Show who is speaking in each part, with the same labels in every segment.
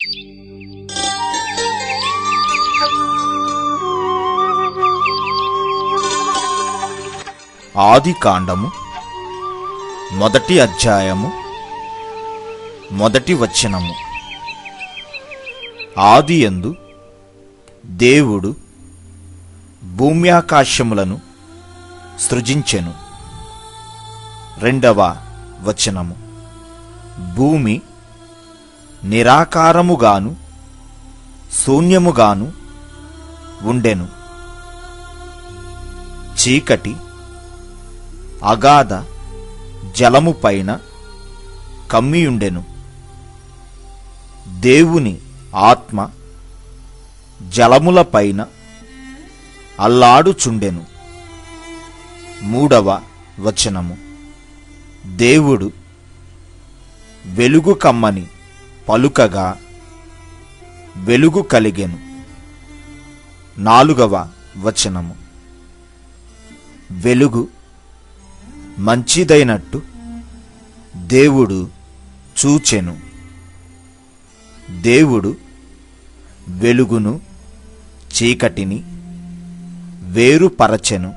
Speaker 1: ఆది కాండము మొదటి అధ్యాయము మొదటి వచనము ఆది యందు దేవుడు భూమ్యాకాశములను సృజించెను రెండవ వచనము భూమి నిరాకారముగాను శూన్యముగాను ఉండెను చీకటి అగాధ జలము పైన కమ్మియుండెను దేవుని ఆత్మ జలముల పైన అల్లాడుచుండెను మూడవ వచనము దేవుడు వెలుగు కమ్మని పలుకగా వెలుగు కలిగెను నాలుగవ వచనము వెలుగు మంచిదైనట్టు దేవుడు చూచెను దేవుడు వెలుగును చీకటిని వేరుపరచెను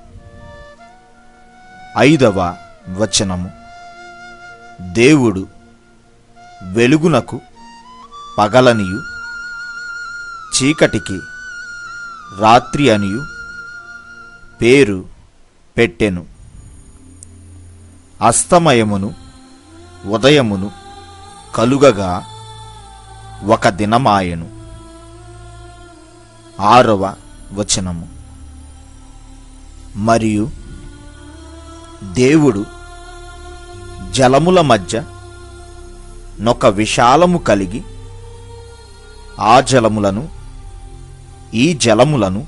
Speaker 1: ఐదవ వచనము దేవుడు వెలుగునకు పగలనియు చీకటికి రాత్రి అనియు పేరు పెట్టెను అస్తమయమును ఉదయమును కలుగగా ఒక దినమాయెను ఆరవ వచనము మరియు దేవుడు జలముల మధ్య నొక విశాలము కలిగి ఆ జలములను ఈ జలములను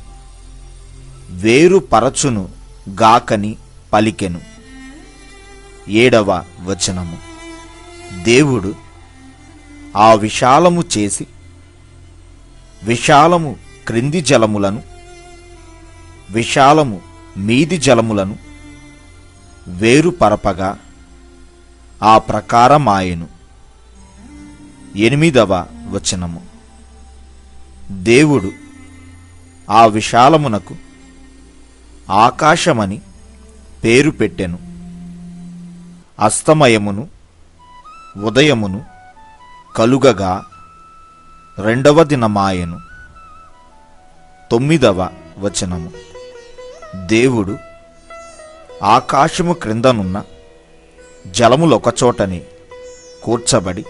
Speaker 1: వేరుపరచును గాకని పలికెను ఏడవ వచనము దేవుడు ఆ విశాలము చేసి విశాలము క్రింది జలములను విశాలము మీది జలములను వేరుపరపగా ఆ ప్రకారమాయెను ఎనిమిదవ వచనము దేవుడు ఆ విశాలమునకు ఆకాశమని పేరు పెట్టెను అస్తమయమును ఉదయమును కలుగగా రెండవ దినమాయెను తొమ్మిదవ వచనము దేవుడు ఆకాశము క్రిందనున్న జలములొకచోటని కూర్చబడి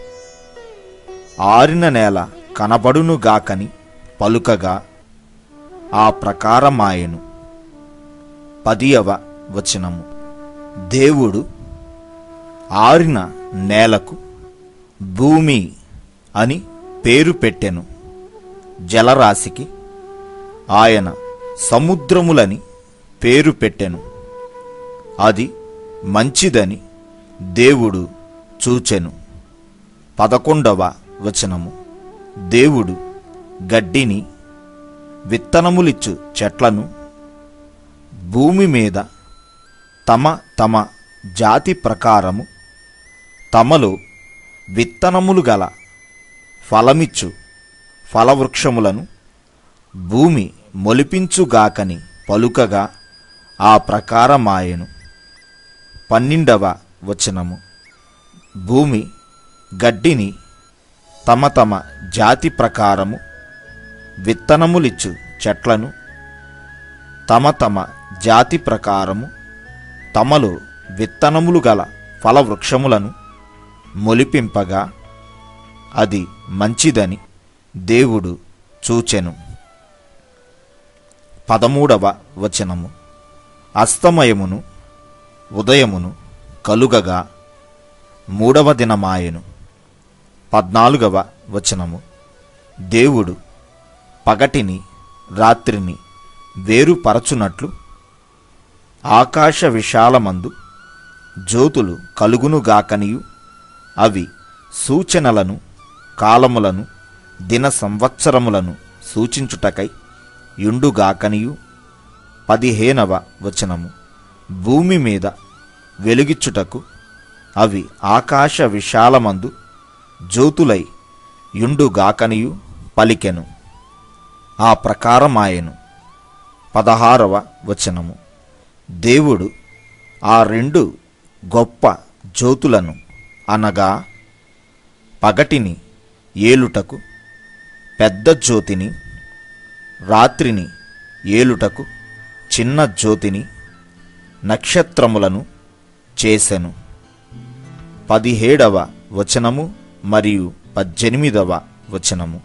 Speaker 1: ఆరిన నేల కనబడునుగాకని పలుకగా ఆ ప్రకారమాయెను పదియవ వచనము దేవుడు ఆరిన నేలకు భూమి అని పేరు పెట్టెను జలరాశికి ఆయన సముద్రములని పేరు పెట్టెను అది మంచిదని దేవుడు చూచెను పదకొండవ వచనము దేవుడు గడ్డిని విత్తనములిచ్చు చెట్లను భూమి మీద తమ తమ జాతి ప్రకారము తమలో విత్తనములు గల ఫలమిచ్చు ఫలవృక్షములను భూమి మొలిపించుగాకని పలుకగా ఆ ప్రకారమాయెను పన్నెండవ వచనము భూమి గడ్డిని తమ తమ జాతి ప్రకారము విత్తనములిచ్చు చెట్లను తమ తమ జాతి ప్రకారము తమలో విత్తనములు గల ఫలవృక్షములను మొలిపింపగా అది మంచిదని దేవుడు చూచెను పదమూడవ వచనము అస్తమయమును ఉదయమును కలుగగా మూడవ దినమాయెను పద్నాలుగవ వచనము దేవుడు పగటిని రాత్రిని వేరుపరచునట్లు ఆకాశ విశాలమందు జ్యోతులు కలుగునుగాకనియు అవి సూచనలను కాలములను దిన సంవత్సరములను సూచించుటకై యుండుగాకనియు పదిహేనవ వచనము భూమి మీద వెలుగిచ్చుటకు అవి ఆకాశ విశాలమందు జ్యోతులై యుండుగాకనియు పలికెను ఆ ప్రకారమాయెను పదహారవ వచనము దేవుడు ఆ రెండు గొప్ప జ్యోతులను అనగా పగటిని ఏలుటకు పెద్ద జ్యోతిని రాత్రిని ఏలుటకు చిన్న జ్యోతిని నక్షత్రములను చేసెను పదిహేడవ వచనము మరియు పద్దెనిమిదవ వచనము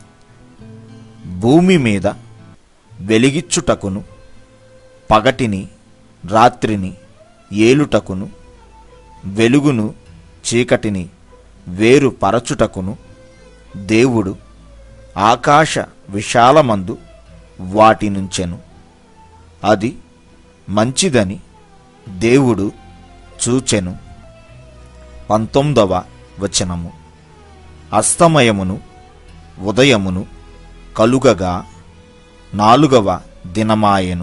Speaker 1: భూమి మీద వెలిగిచ్చుటకును పగటిని రాత్రిని ఏలుటకును వెలుగును చీకటిని వేరు పరచుటకును దేవుడు ఆకాశ విశాలమందు వాటి నుంచెను అది మంచిదని దేవుడు చూచెను పంతొమ్మిదవ వచనము అస్తమయమును ఉదయమును కలుగగా నాలుగవ దినమాయెను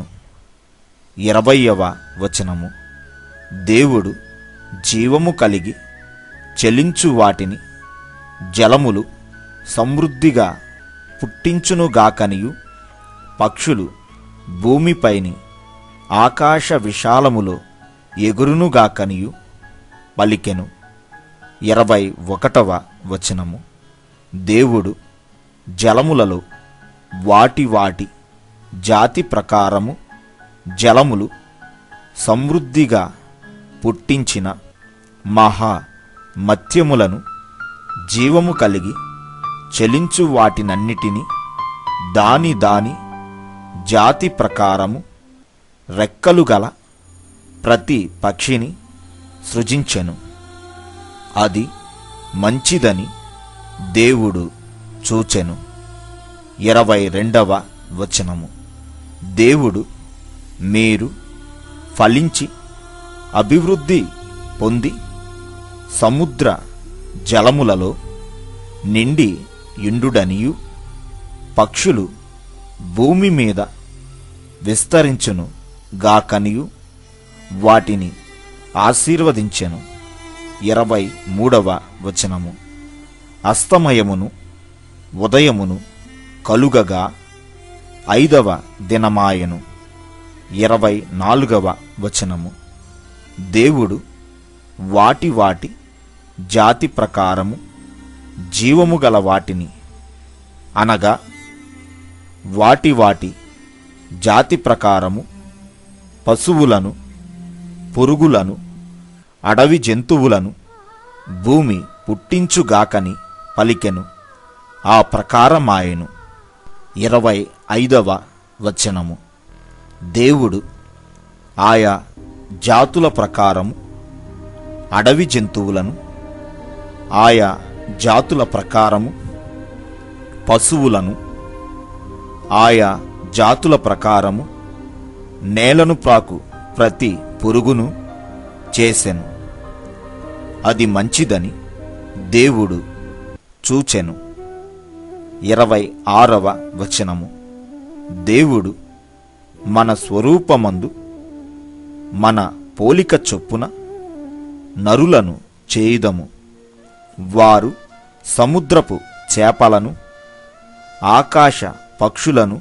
Speaker 1: ఇరవయవ వచనము దేవుడు జీవము కలిగి చెలించు వాటిని జలములు సమృద్ధిగా పుట్టించునుగాకనియు పక్షులు భూమిపైని ఆకాశ విశాలములో ఎగురునుగాకనియు పలికెను ఇరవై ఒకటవ వచనము దేవుడు జలములలో వాటి వాటి జాతి ప్రకారము జలములు సమృద్ధిగా పుట్టించిన మహా మత్యములను జీవము కలిగి చెలించు వాటినన్నిటినీ దాని దాని జాతి ప్రకారము రెక్కలు గల ప్రతి పక్షిని సృజించెను అది మంచిదని దేవుడు చూచెను ఇరవై రెండవ వచనము దేవుడు మీరు ఫలించి అభివృద్ధి పొంది సముద్ర జలములలో నిండి ఇండుడనియు పక్షులు భూమి మీద విస్తరించును గాకనియు వాటిని ఆశీర్వదించెను ఇరవై మూడవ వచనము అస్తమయమును ఉదయమును కలుగగా ఐదవ దినమాయను ఇరవై నాలుగవ వచనము దేవుడు వాటి వాటి జాతి ప్రకారము జీవము గల వాటిని అనగా వాటి వాటి జాతి ప్రకారము పశువులను పురుగులను అడవి జంతువులను భూమి పుట్టించుగాకని పలికెను ఆ ప్రకారమాయెను ఇరవై ఐదవ వచనము దేవుడు ఆయా జాతుల ప్రకారము అడవి జంతువులను ఆయా జాతుల ప్రకారము పశువులను ఆయా జాతుల ప్రకారము నేలను ప్రాకు ప్రతి పురుగును చేసెను అది మంచిదని దేవుడు చూచెను ఇరవై ఆరవ వచనము దేవుడు మన స్వరూపమందు మన పోలిక చొప్పున నరులను చేయుదము వారు సముద్రపు చేపలను ఆకాశ పక్షులను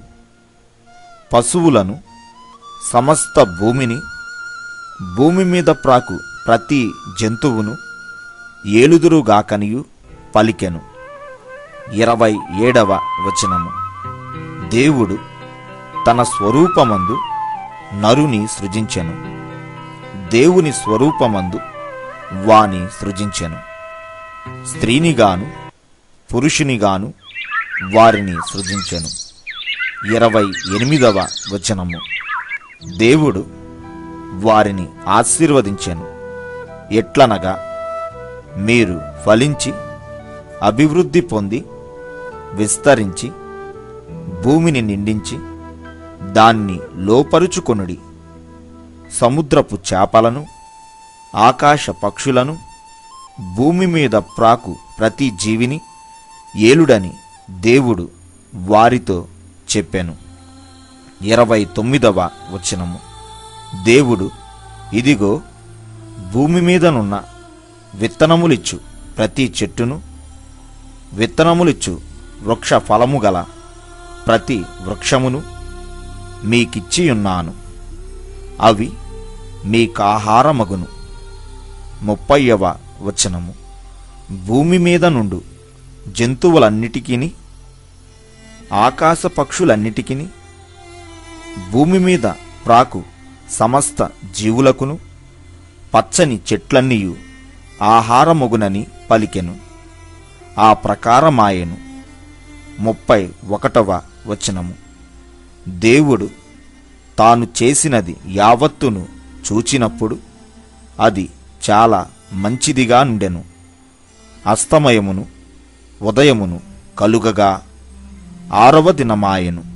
Speaker 1: పశువులను సమస్త భూమిని భూమి మీద ప్రాకు ప్రతి జంతువును ఏలుదురుగాకనియు పలికెను ఇరవై ఏడవ వచనము దేవుడు తన స్వరూపమందు నరుని సృజించెను దేవుని స్వరూపమందు వాని సృజించెను స్త్రీనిగాను పురుషునిగాను వారిని సృజించెను ఇరవై ఎనిమిదవ వచనము దేవుడు వారిని ఆశీర్వదించెను ఎట్లనగా మీరు ఫలించి అభివృద్ధి పొంది విస్తరించి భూమిని నిండించి దాన్ని లోపరుచుకొనుడి సముద్రపు చేపలను ఆకాశ పక్షులను భూమి మీద ప్రాకు ప్రతి జీవిని ఏలుడని దేవుడు వారితో చెప్పెను ఇరవై తొమ్మిదవ వచనము దేవుడు ఇదిగో భూమి మీదనున్న విత్తనములిచ్చు ప్రతి చెట్టును విత్తనములిచ్చు వృక్ష ఫలము గల ప్రతి వృక్షమును మీకిచ్చియున్నాను అవి మీకాహారమగును ముప్పైవ వచనము భూమి మీద నుండు జంతువులన్నిటికీ ఆకాశ పక్షులన్నిటికీ భూమి మీద ప్రాకు సమస్త జీవులకును పచ్చని చెట్లన్నీయు ఆహారమొగునని పలికెను ఆ ప్రకారమాయెను ముప్పై ఒకటవ వచనము దేవుడు తాను చేసినది యావత్తును చూచినప్పుడు అది చాలా మంచిదిగా నుండెను అస్తమయమును ఉదయమును కలుగగా ఆరవ దినమాయెను